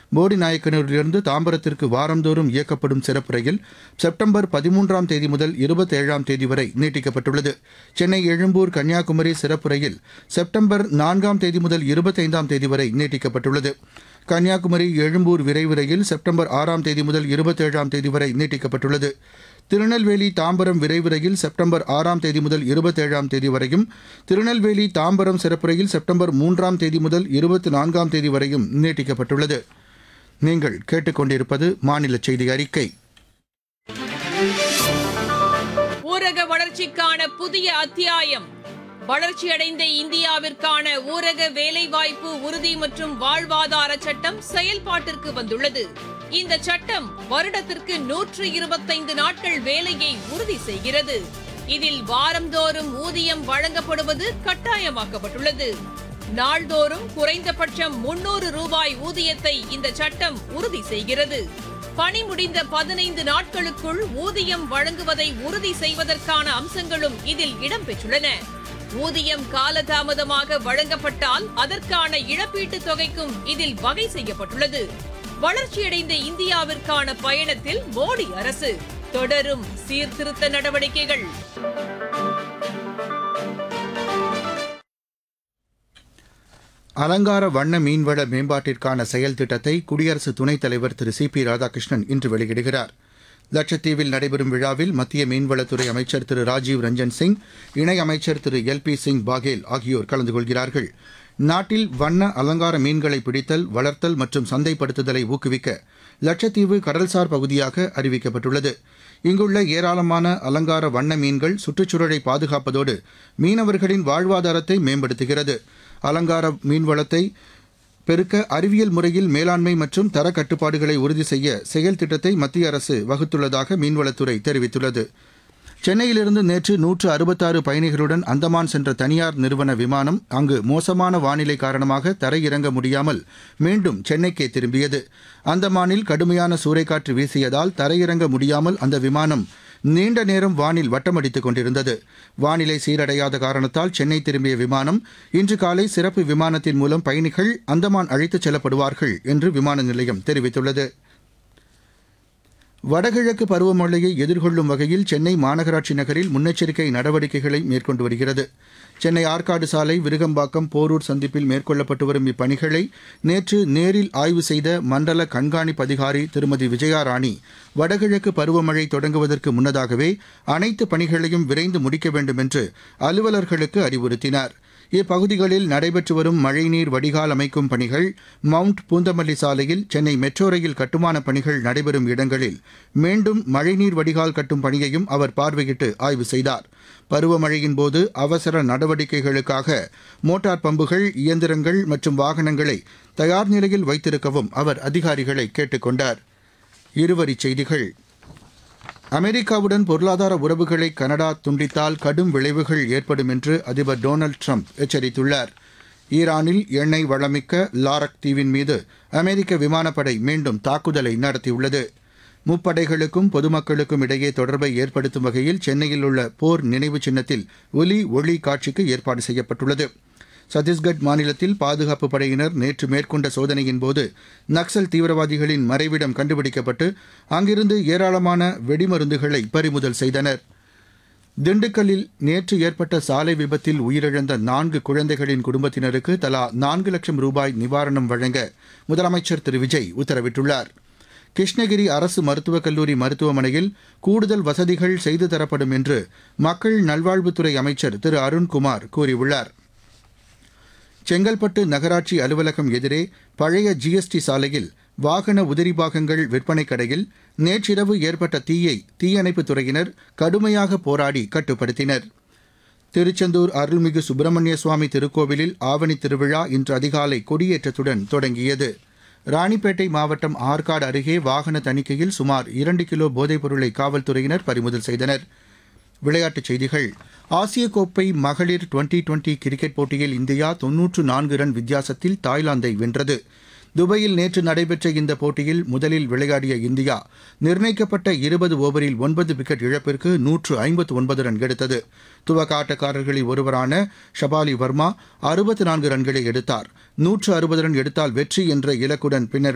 போடிநாயக்கனூரிலிருந்து தாம்பரத்திற்கு வாரந்தோறும் இயக்கப்படும் சிறப்பு ரயில் செப்டம்பர் பதிமூன்றாம் தேதி முதல் இருபத்தேழாம் தேதி வரை நீட்டிக்கப்பட்டுள்ளது சென்னை எழும்பூர் கன்னியாகுமரி சிறப்பு ரயில் செப்டம்பர் நான்காம் தேதி முதல் இருபத்தைந்தாம் தேதி வரை நீட்டிக்கப்பட்டுள்ளது கன்னியாகுமரி எழும்பூர் விரைவு ரயில் செப்டம்பர் ஆறாம் தேதி முதல் இருபத்தேழாம் தேதி வரை நீட்டிக்கப்பட்டுள்ளது திருநெல்வேலி தாம்பரம் விரைவு ரயில் செப்டம்பர் ஆறாம் தேதி முதல் இருபத்தேழாம் தேதி வரையும் திருநெல்வேலி தாம்பரம் சிறப்பு ரயில் செப்டம்பர் மூன்றாம் தேதி முதல் இருபத்தி நான்காம் தேதி வரையும் நீட்டிக்கப்பட்டுள்ளது நீங்கள் கேட்டுக்கொண்டிருப்பது மாநில செய்தி அறிக்கை ஊரக வளர்ச்சிக்கான புதிய அத்தியாயம் வளர்ச்சியடைந்த இந்தியாவிற்கான ஊரக வேலைவாய்ப்பு உறுதி மற்றும் வாழ்வாதார சட்டம் செயல்பாட்டிற்கு வந்துள்ளது இந்த சட்டம் வருடத்திற்கு நூற்று இருபத்தைந்து நாட்கள் வேலையை உறுதி செய்கிறது இதில் வாரந்தோறும் ஊதியம் வழங்கப்படுவது கட்டாயமாக்கப்பட்டுள்ளது நாள்தோறும் குறைந்தபட்சம் முன்னூறு ரூபாய் ஊதியத்தை இந்த சட்டம் உறுதி செய்கிறது பணி முடிந்த பதினைந்து நாட்களுக்குள் ஊதியம் வழங்குவதை உறுதி செய்வதற்கான அம்சங்களும் இதில் இடம்பெற்றுள்ளன ஊதியம் காலதாமதமாக வழங்கப்பட்டால் அதற்கான இழப்பீட்டுத் தொகைக்கும் இதில் வகை செய்யப்பட்டுள்ளது வளர்ச்சியடைந்த இந்தியாவிற்கான பயணத்தில் மோடி அரசு தொடரும் சீர்திருத்த நடவடிக்கைகள் அலங்கார வண்ண மீன்வள மேம்பாட்டிற்கான செயல் திட்டத்தை குடியரசு துணைத் தலைவர் திரு சி பி ராதாகிருஷ்ணன் இன்று வெளியிடுகிறார் லட்சத்தீவில் நடைபெறும் விழாவில் மத்திய மீன்வளத்துறை அமைச்சர் திரு ராஜீவ் ரஞ்சன் சிங் இணையமைச்சர் திரு எல் பி சிங் பாகேல் ஆகியோர் கலந்து கொள்கிறார்கள் நாட்டில் வண்ண அலங்கார மீன்களை பிடித்தல் வளர்த்தல் மற்றும் சந்தைப்படுத்துதலை ஊக்குவிக்க லட்சத்தீவு கடல்சார் பகுதியாக அறிவிக்கப்பட்டுள்ளது இங்குள்ள ஏராளமான அலங்கார வண்ண மீன்கள் சுற்றுச்சூழலை பாதுகாப்பதோடு மீனவர்களின் வாழ்வாதாரத்தை மேம்படுத்துகிறது அலங்கார மீன்வளத்தை பெருக்க அறிவியல் முறையில் மேலாண்மை மற்றும் தர கட்டுப்பாடுகளை உறுதி செய்ய செயல் திட்டத்தை மத்திய அரசு வகுத்துள்ளதாக மீன்வளத்துறை தெரிவித்துள்ளது சென்னையிலிருந்து நேற்று நூற்று அறுபத்தாறு பயணிகளுடன் அந்தமான் சென்ற தனியார் நிறுவன விமானம் அங்கு மோசமான வானிலை காரணமாக தரையிறங்க முடியாமல் மீண்டும் சென்னைக்கே திரும்பியது அந்தமானில் கடுமையான சூறைக்காற்று வீசியதால் தரையிறங்க முடியாமல் அந்த விமானம் நீண்ட நேரம் வானில் வட்டமடித்துக் கொண்டிருந்தது வானிலை சீரடையாத காரணத்தால் சென்னை திரும்பிய விமானம் இன்று காலை சிறப்பு விமானத்தின் மூலம் பயணிகள் அந்தமான் அழைத்துச் செல்லப்படுவார்கள் என்று விமான நிலையம் தெரிவித்துள்ளது வடகிழக்கு பருவமழையை எதிர்கொள்ளும் வகையில் சென்னை மாநகராட்சி நகரில் முன்னெச்சரிக்கை நடவடிக்கைகளை மேற்கொண்டு வருகிறது சென்னை ஆற்காடு சாலை விருகம்பாக்கம் போரூர் சந்திப்பில் மேற்கொள்ளப்பட்டு வரும் இப்பணிகளை நேற்று நேரில் ஆய்வு செய்த மண்டல கண்காணிப்பு அதிகாரி திருமதி விஜயா ராணி வடகிழக்கு பருவமழை தொடங்குவதற்கு முன்னதாகவே அனைத்து பணிகளையும் விரைந்து முடிக்க வேண்டும் என்று அலுவலர்களுக்கு அறிவுறுத்தினார் இப்பகுதிகளில் நடைபெற்று வரும் மழைநீர் வடிகால் அமைக்கும் பணிகள் மவுண்ட் பூந்தமல்லி சாலையில் சென்னை மெட்ரோ ரயில் கட்டுமான பணிகள் நடைபெறும் இடங்களில் மீண்டும் மழைநீர் வடிகால் கட்டும் பணியையும் அவர் பார்வையிட்டு ஆய்வு செய்தார் பருவமழையின் போது அவசர நடவடிக்கைகளுக்காக மோட்டார் பம்புகள் இயந்திரங்கள் மற்றும் வாகனங்களை தயார் நிலையில் வைத்திருக்கவும் அவர் அதிகாரிகளை கேட்டுக் கொண்டார் இருவரிச் செய்திகள் அமெரிக்காவுடன் பொருளாதார உறவுகளை கனடா துண்டித்தால் கடும் விளைவுகள் ஏற்படும் என்று அதிபர் டொனால்டு ட்ரம்ப் எச்சரித்துள்ளார் ஈரானில் எண்ணெய் வளமிக்க லாரக் தீவின் மீது அமெரிக்க விமானப்படை மீண்டும் தாக்குதலை நடத்தியுள்ளது முப்படைகளுக்கும் பொதுமக்களுக்கும் இடையே தொடர்பை ஏற்படுத்தும் வகையில் சென்னையில் உள்ள போர் நினைவு சின்னத்தில் ஒலி ஒளி காட்சிக்கு ஏற்பாடு செய்யப்பட்டுள்ளது சத்தீஸ்கட் மாநிலத்தில் பாதுகாப்பு படையினர் நேற்று மேற்கொண்ட சோதனையின் போது நக்சல் தீவிரவாதிகளின் மறைவிடம் கண்டுபிடிக்கப்பட்டு அங்கிருந்து ஏராளமான வெடிமருந்துகளை பறிமுதல் செய்தனர் திண்டுக்கல்லில் நேற்று ஏற்பட்ட சாலை விபத்தில் உயிரிழந்த நான்கு குழந்தைகளின் குடும்பத்தினருக்கு தலா நான்கு லட்சம் ரூபாய் நிவாரணம் வழங்க முதலமைச்சர் திரு விஜய் உத்தரவிட்டுள்ளார் கிருஷ்ணகிரி அரசு மருத்துவக் கல்லூரி மருத்துவமனையில் கூடுதல் வசதிகள் செய்து தரப்படும் என்று மக்கள் நல்வாழ்வுத்துறை அமைச்சர் திரு அருண்குமார் கூறியுள்ளார் செங்கல்பட்டு நகராட்சி அலுவலகம் எதிரே பழைய ஜிஎஸ்டி சாலையில் வாகன உதிரி பாகங்கள் விற்பனை கடையில் நேற்றிரவு ஏற்பட்ட தீயை தீயணைப்புத் துறையினர் கடுமையாக போராடி கட்டுப்படுத்தினர் திருச்செந்தூர் அருள்மிகு சுப்பிரமணிய சுவாமி திருக்கோவிலில் ஆவணி திருவிழா இன்று அதிகாலை கொடியேற்றத்துடன் தொடங்கியது ராணிப்பேட்டை மாவட்டம் ஆற்காடு அருகே வாகன தணிக்கையில் சுமார் இரண்டு கிலோ போதைப் பொருளை காவல்துறையினர் பறிமுதல் செய்தனர் விளையாட்டுச் செய்திகள் ஆசிய கோப்பை மகளிர் டுவெண்டி டுவெண்டி கிரிக்கெட் போட்டியில் இந்தியா தொன்னூற்று நான்கு ரன் வித்தியாசத்தில் தாய்லாந்தை வென்றது துபாயில் நேற்று நடைபெற்ற இந்த போட்டியில் முதலில் விளையாடிய இந்தியா நிர்ணயிக்கப்பட்ட இருபது ஓவரில் ஒன்பது விக்கெட் இழப்பிற்கு நூற்று ஐம்பத்து ஒன்பது ரன் எடுத்தது துவக்க ஆட்டக்காரர்களில் ஒருவரான ஷபாலி வர்மா அறுபத்து நான்கு ரன்களை எடுத்தார் நூற்று அறுபது ரன் எடுத்தால் வெற்றி என்ற இலக்குடன் பின்னர்